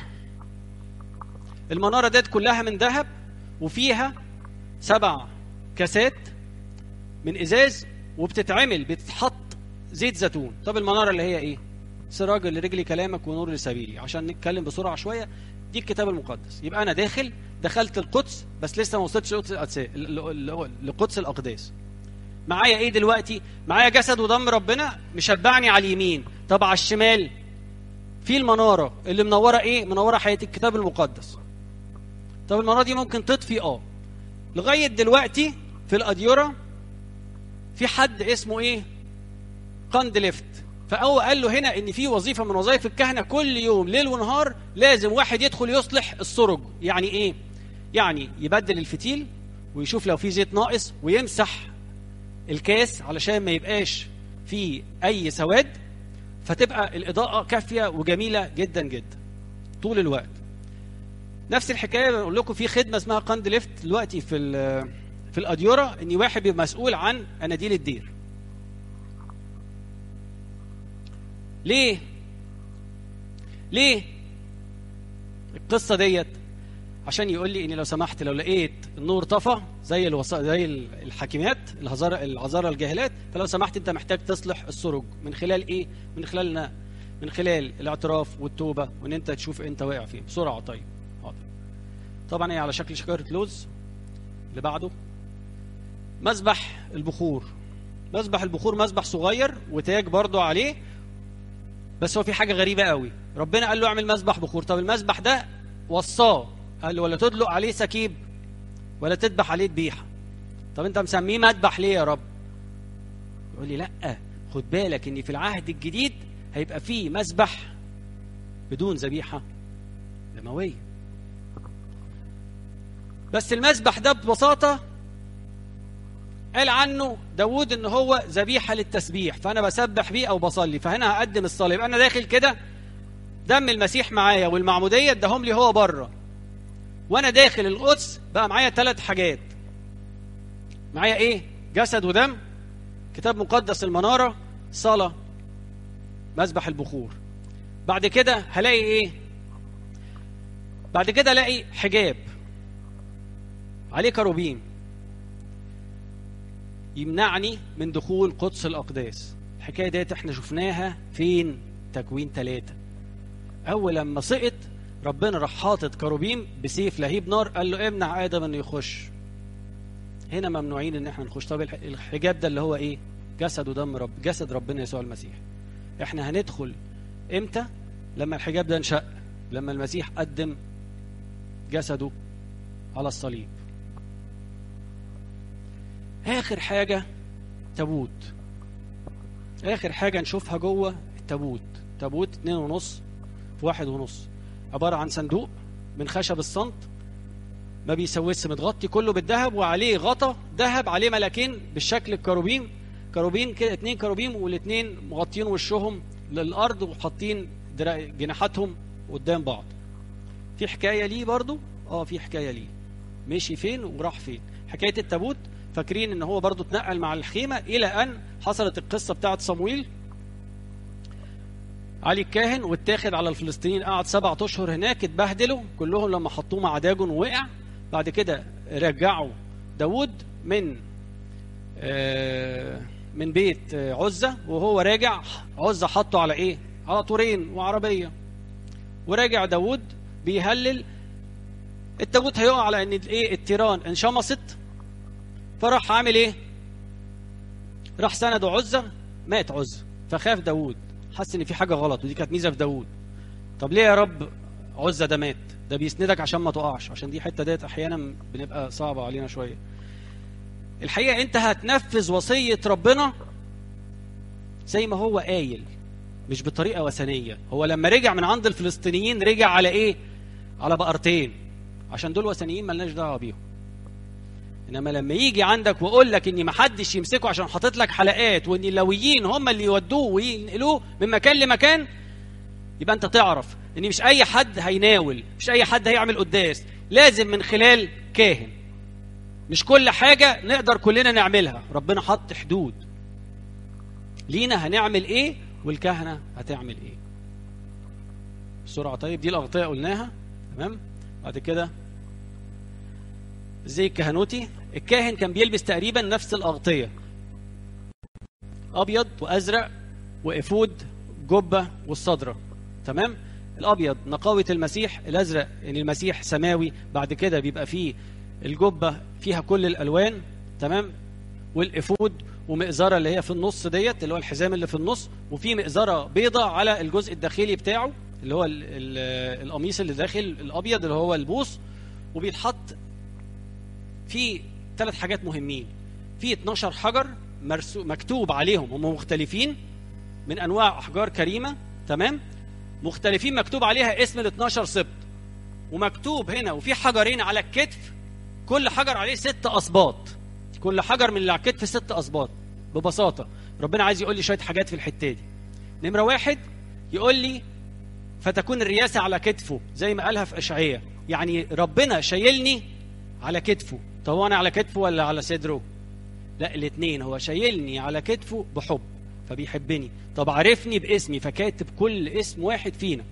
المناره ديت كلها من ذهب وفيها سبع كاسات من ازاز وبتتعمل بتتحط زيت زيتون طب المناره اللي هي ايه سراج لرجلي كلامك ونور لسبيلي عشان نتكلم بسرعه شويه دي الكتاب المقدس يبقى انا داخل دخلت القدس بس لسه ما وصلتش لقدس الأقداس- ل- ل- لقدس الاقداس معايا ايه دلوقتي معايا جسد ودم ربنا مشبعني على اليمين طب على الشمال في المناره اللي منوره ايه منوره حياه الكتاب المقدس طب المناره دي ممكن تطفي اه لغايه دلوقتي في الاديره في حد اسمه ايه قند ليفت فهو قال له هنا ان في وظيفه من وظائف الكهنه كل يوم ليل ونهار لازم واحد يدخل يصلح السرج يعني ايه يعني يبدل الفتيل ويشوف لو في زيت ناقص ويمسح الكاس علشان ما يبقاش فيه اي سواد فتبقى الاضاءه كافيه وجميله جدا جدا طول الوقت نفس الحكايه بقول لكم في خدمه اسمها قند ليفت دلوقتي في ال- في الاديره ان واحد بيبقى مسؤول عن اناديل الدير ليه ليه القصه ديت عشان يقول لي ان لو سمحت لو لقيت النور طفى زي الوص... زي ال- الحاكمات الهزارة العذارى الجاهلات فلو سمحت انت محتاج تصلح السرج من خلال ايه من خلال من خلال الاعتراف والتوبه وان انت تشوف انت واقع فين بسرعه طيب حاضر طبعا هي على شكل شجره لوز اللي بعده مسبح البخور مسبح البخور مسبح صغير وتاج برضو عليه بس هو في حاجه غريبه قوي ربنا قال له اعمل مسبح بخور طب المسبح ده وصاه قال له ولا تدلق عليه سكيب ولا تذبح عليه ذبيحه طب انت مسميه مذبح ليه يا رب يقول لي لا خد بالك ان في العهد الجديد هيبقى فيه مذبح بدون ذبيحه دمويه بس المذبح ده ببساطه قال عنه داود ان هو ذبيحه للتسبيح فانا بسبح بيه او بصلي فهنا هقدم الصلاه يبقى انا داخل كده دم المسيح معايا والمعموديه اداهم لي هو بره وانا داخل القدس بقى معايا ثلاث حاجات معايا ايه جسد ودم كتاب مقدس المناره صلاه مذبح البخور بعد كده هلاقي ايه بعد كده الاقي حجاب عليه كروبيم يمنعني من دخول قدس الأقداس الحكاية ديت احنا شفناها فين تكوين ثلاثة أول لما سقط ربنا راح حاطط كروبيم بسيف لهيب نار قال له امنع آدم انه يخش هنا ممنوعين ان احنا نخش طب الحجاب ده اللي هو ايه جسد ودم رب جسد ربنا يسوع المسيح احنا هندخل امتى لما الحجاب ده انشق لما المسيح قدم جسده على الصليب اخر حاجه تابوت اخر حاجه نشوفها جوه التابوت تابوت اتنين ونص في واحد ونص عباره عن صندوق من خشب الصمت ما بيسوسش متغطي كله بالذهب وعليه غطا ذهب عليه ملكين بالشكل الكروبيم كروبيم كده اتنين كروبيم والاثنين مغطين وشهم للارض وحاطين جناحاتهم قدام بعض في حكايه ليه برضو اه في حكايه ليه مشي فين وراح فين حكايه التابوت فاكرين ان هو برضو اتنقل مع الخيمة الى ان حصلت القصة بتاعت صمويل علي الكاهن واتاخد على الفلسطينيين قعد سبعة اشهر هناك اتبهدلوا كلهم لما حطوه مع داجون ووقع بعد كده رجعوا داود من من بيت عزة وهو راجع عزة حطه على ايه على طورين وعربية وراجع داود بيهلل التابوت هيقع على ان ايه التيران انشمصت فراح عامل ايه راح سنده عزة مات عزة فخاف داود حس ان في حاجة غلط ودي كانت ميزة في داود طب ليه يا رب عزة ده مات ده بيسندك عشان ما تقعش عشان دي حتة ديت احيانا بنبقى صعبة علينا شوية الحقيقة انت هتنفذ وصية ربنا زي ما هو قايل مش بطريقة وثنية هو لما رجع من عند الفلسطينيين رجع على ايه على بقرتين عشان دول وثنيين ملناش دعوة بيهم انما لما يجي عندك ويقول لك ان ما حدش يمسكه عشان حاطط لك حلقات وان اللويين هم اللي يودوه وينقلوه من مكان لمكان يبقى انت تعرف ان مش اي حد هيناول مش اي حد هيعمل قداس لازم من خلال كاهن مش كل حاجة نقدر كلنا نعملها ربنا حط حدود لينا هنعمل ايه والكهنة هتعمل ايه بسرعة طيب دي الأغطية قلناها تمام بعد كده زي الكهنوتي الكاهن كان بيلبس تقريبا نفس الأغطية أبيض وأزرق وإفود جبة والصدرة تمام الأبيض نقاوة المسيح الأزرق إن المسيح سماوي بعد كده بيبقى فيه الجبة فيها كل الألوان تمام والإفود ومئزرة اللي هي في النص ديت اللي هو الحزام اللي في النص وفي مئزرة بيضة على الجزء الداخلي بتاعه اللي هو ال ال القميص اللي داخل الأبيض اللي هو البوص وبيتحط في ثلاث حاجات مهمين في 12 حجر مرسو مكتوب عليهم هم مختلفين من انواع احجار كريمه تمام مختلفين مكتوب عليها اسم ال 12 سبط ومكتوب هنا وفي حجرين على الكتف كل حجر عليه ست اسباط كل حجر من اللي على الكتف ست اسباط ببساطه ربنا عايز يقول لي شويه حاجات في الحته دي نمره واحد يقول لي فتكون الرياسه على كتفه زي ما قالها في اشعياء يعني ربنا شايلني على كتفه طب انا على كتفه ولا على صدره لا الاثنين هو شايلني على كتفه بحب فبيحبني طب عرفني باسمي فكاتب كل اسم واحد فينا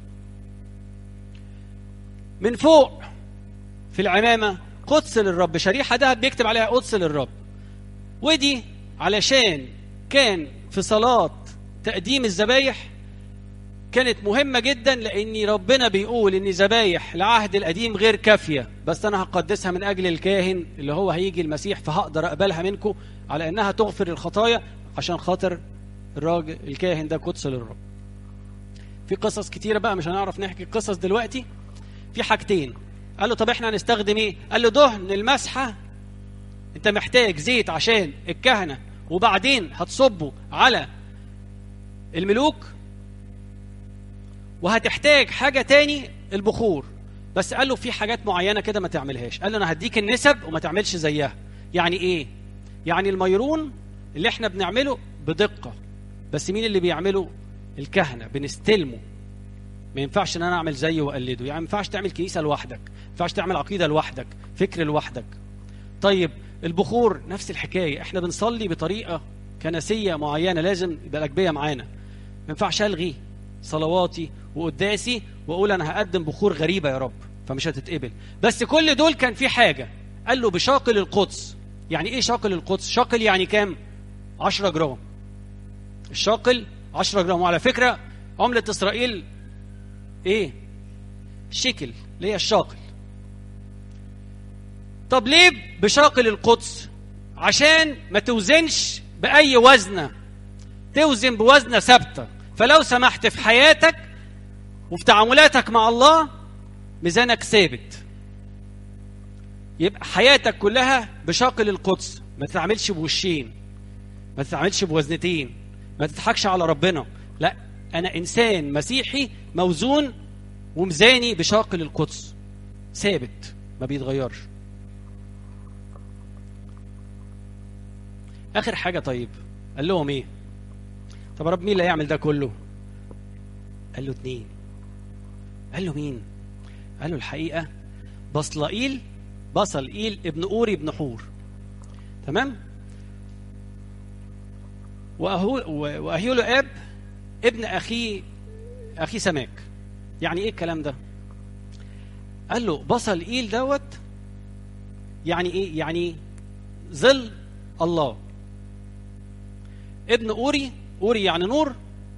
من فوق في العمامه قدس للرب شريحه دهب بيكتب عليها قدس للرب ودي علشان كان في صلاه تقديم الذبايح كانت مهمة جدا لأن ربنا بيقول إن ذبايح العهد القديم غير كافية بس أنا هقدسها من أجل الكاهن اللي هو هيجي المسيح فهقدر أقبلها منكم على إنها تغفر الخطايا عشان خاطر الراجل الكاهن ده قدس للرب. في قصص كتيرة بقى مش هنعرف نحكي القصص دلوقتي. في حاجتين قال له طب احنا هنستخدم ايه؟ قال له دهن المسحة انت محتاج زيت عشان الكهنه وبعدين هتصبه على الملوك وهتحتاج حاجه تاني البخور بس قال له في حاجات معينه كده ما تعملهاش قال له انا هديك النسب وما تعملش زيها يعني ايه يعني الميرون اللي احنا بنعمله بدقه بس مين اللي بيعمله الكهنه بنستلمه ما ينفعش ان انا اعمل زيه واقلده يعني ما ينفعش تعمل كنيسه لوحدك ما ينفعش تعمل عقيده لوحدك فكر لوحدك طيب البخور نفس الحكايه احنا بنصلي بطريقه كنسيه معينه لازم يبقى الاجبيه معانا ما ينفعش الغي صلواتي وقداسي واقول انا هقدم بخور غريبه يا رب فمش هتتقبل بس كل دول كان في حاجه قال له بشاقل القدس يعني ايه شاقل القدس شاقل يعني كام 10 جرام الشاقل 10 جرام وعلى فكره عمله اسرائيل ايه شكل اللي هي الشاقل طب ليه بشاقل القدس عشان ما توزنش باي وزنه توزن بوزنه ثابته فلو سمحت في حياتك وفي تعاملاتك مع الله ميزانك ثابت يبقى حياتك كلها بشاقل القدس ما تتعاملش بوشين ما تتعاملش بوزنتين ما تضحكش على ربنا لا انا انسان مسيحي موزون وميزاني بشاقل القدس ثابت ما بيتغيرش اخر حاجه طيب قال لهم ايه طب يا رب مين اللي هيعمل ده كله قال له اتنين قال له مين قال له الحقيقه بصلائيل بصلئيل ابن اوري ابن حور تمام واهيولو اب ابن اخيه اخي سماك يعني ايه الكلام ده قال له بصل ايل دوت يعني ايه يعني ظل الله ابن اوري اوري يعني نور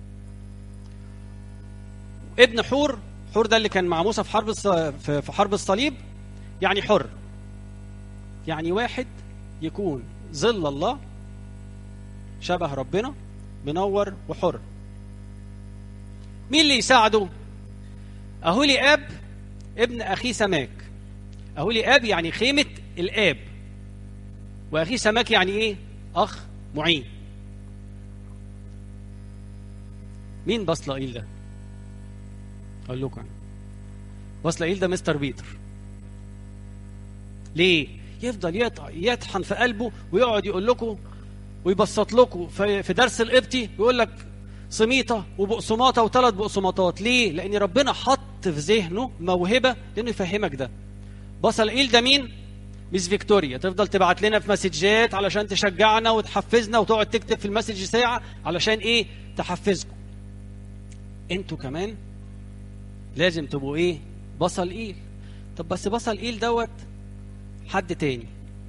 ابن حور حور ده اللي كان مع موسى في حرب في حرب الصليب يعني حر يعني واحد يكون ظل الله شبه ربنا منور وحر مين اللي يساعده أهولي أب ابن أخي سماك أهولي أب يعني خيمة الآب وأخي سماك يعني إيه أخ معين مين بصلائيل ده أقول لكم بصلائيل ده مستر بيتر ليه يفضل يطحن في قلبه ويقعد يقول لكم ويبسط لكم في درس القبطي يقول لك سميطة وبقسماطة وثلاث بقسماطات ليه؟ لأن ربنا حط في ذهنه موهبة لأنه يفهمك ده بصل إيل ده مين؟ ميس فيكتوريا تفضل تبعت لنا في مسجات علشان تشجعنا وتحفزنا وتقعد تكتب في المسج ساعة علشان إيه؟ تحفزكم انتوا كمان لازم تبقوا إيه؟ بصل إيل طب بس بصل إيل دوت حد تاني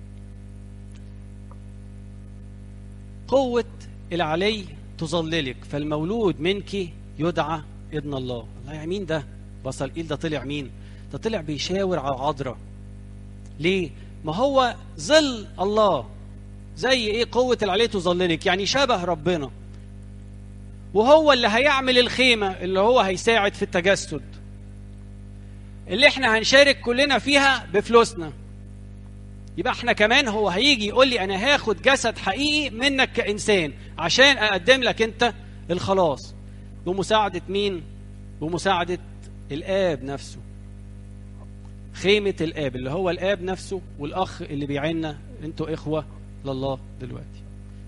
قوة العلي تظللك فالمولود منك يدعى ابن الله الله يعني مين ده بصل ايل ده طلع مين ده طلع بيشاور على العذراء ليه ما هو ظل الله زي ايه قوة العلي تظللك يعني شبه ربنا وهو اللي هيعمل الخيمة اللي هو هيساعد في التجسد اللي احنا هنشارك كلنا فيها بفلوسنا يبقى احنا كمان هو هيجي يقول لي انا هاخد جسد حقيقي منك كانسان عشان اقدم لك انت الخلاص بمساعده مين بمساعده الاب نفسه خيمه الاب اللي هو الاب نفسه والاخ اللي بيعيننا انتوا اخوه لله دلوقتي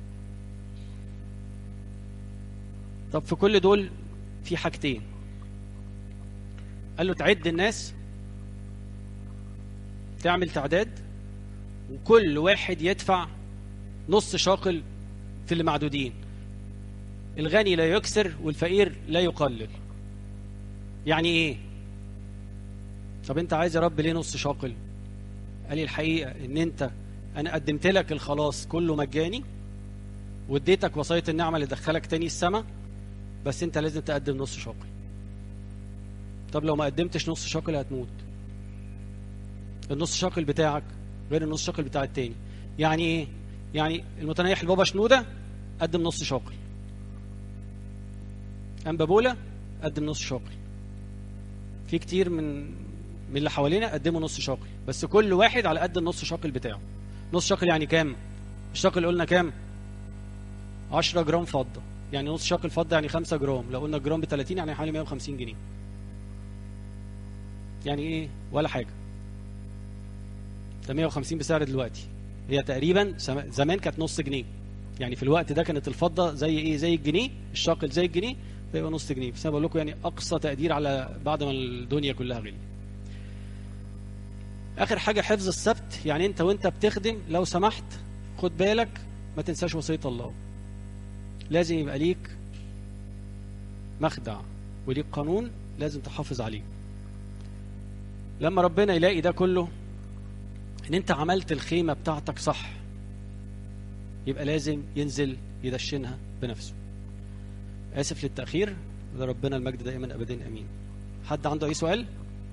طب في كل دول في حاجتين قال له تعد الناس تعمل تعداد وكل واحد يدفع نص شاقل في اللي معدودين الغني لا يكسر والفقير لا يقلل يعني ايه طب انت عايز يا رب ليه نص شاقل قال لي الحقيقه ان انت انا قدمت لك الخلاص كله مجاني واديتك وصايه النعمه اللي دخلك تاني السماء بس انت لازم تقدم نص شاقل طب لو ما قدمتش نص شاقل هتموت النص شاقل بتاعك غير النص شاقل بتاع التاني يعني ايه يعني المتنيح البابا شنوده قدم نص شاقل امبابولا قدم نص شاقل في كتير من من اللي حوالينا قدموا نص شاقل بس كل واحد على قد النص شاقل بتاعه نص شاكل يعني كام الشاكل قلنا كام 10 جرام فضه يعني نص شاكل فضه يعني 5 جرام لو قلنا الجرام ب 30 يعني حوالي 150 جنيه يعني ايه ولا حاجه ده 150 بسعر دلوقتي هي تقريبا سم- زمان كانت نص جنيه يعني في الوقت ده كانت الفضه زي ايه زي الجنيه الشاكل زي الجنيه فيبقى نص جنيه بس انا بقول لكم يعني اقصى تقدير على بعد ما الدنيا كلها غليت اخر حاجه حفظ السبت يعني انت وانت بتخدم لو سمحت خد بالك ما تنساش وصيه الله لازم يبقى ليك مخدع وليك قانون لازم تحافظ عليه لما ربنا يلاقي ده كله ان انت عملت الخيمه بتاعتك صح يبقى لازم ينزل يدشنها بنفسه اسف للتاخير لربنا المجد دائما ابدا امين حد عنده اي سؤال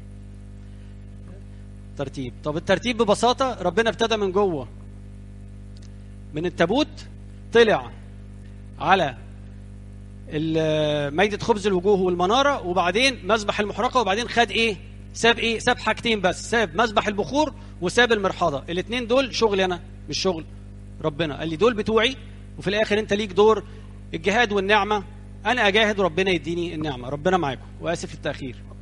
ترتيب طب الترتيب ببساطه ربنا ابتدى من جوه من التابوت طلع على ال- مائدة خبز الوجوه والمنارة وبعدين مذبح المحرقة وبعدين خد ايه ساب ايه ساب حاجتين بس ساب مذبح البخور وساب المرحاضة الاثنين دول شغلي انا مش شغل ربنا قال لي دول بتوعي وفي الاخر انت ليك دور الجهاد والنعمة انا اجاهد وربنا يديني النعمة ربنا معاكم واسف التأخير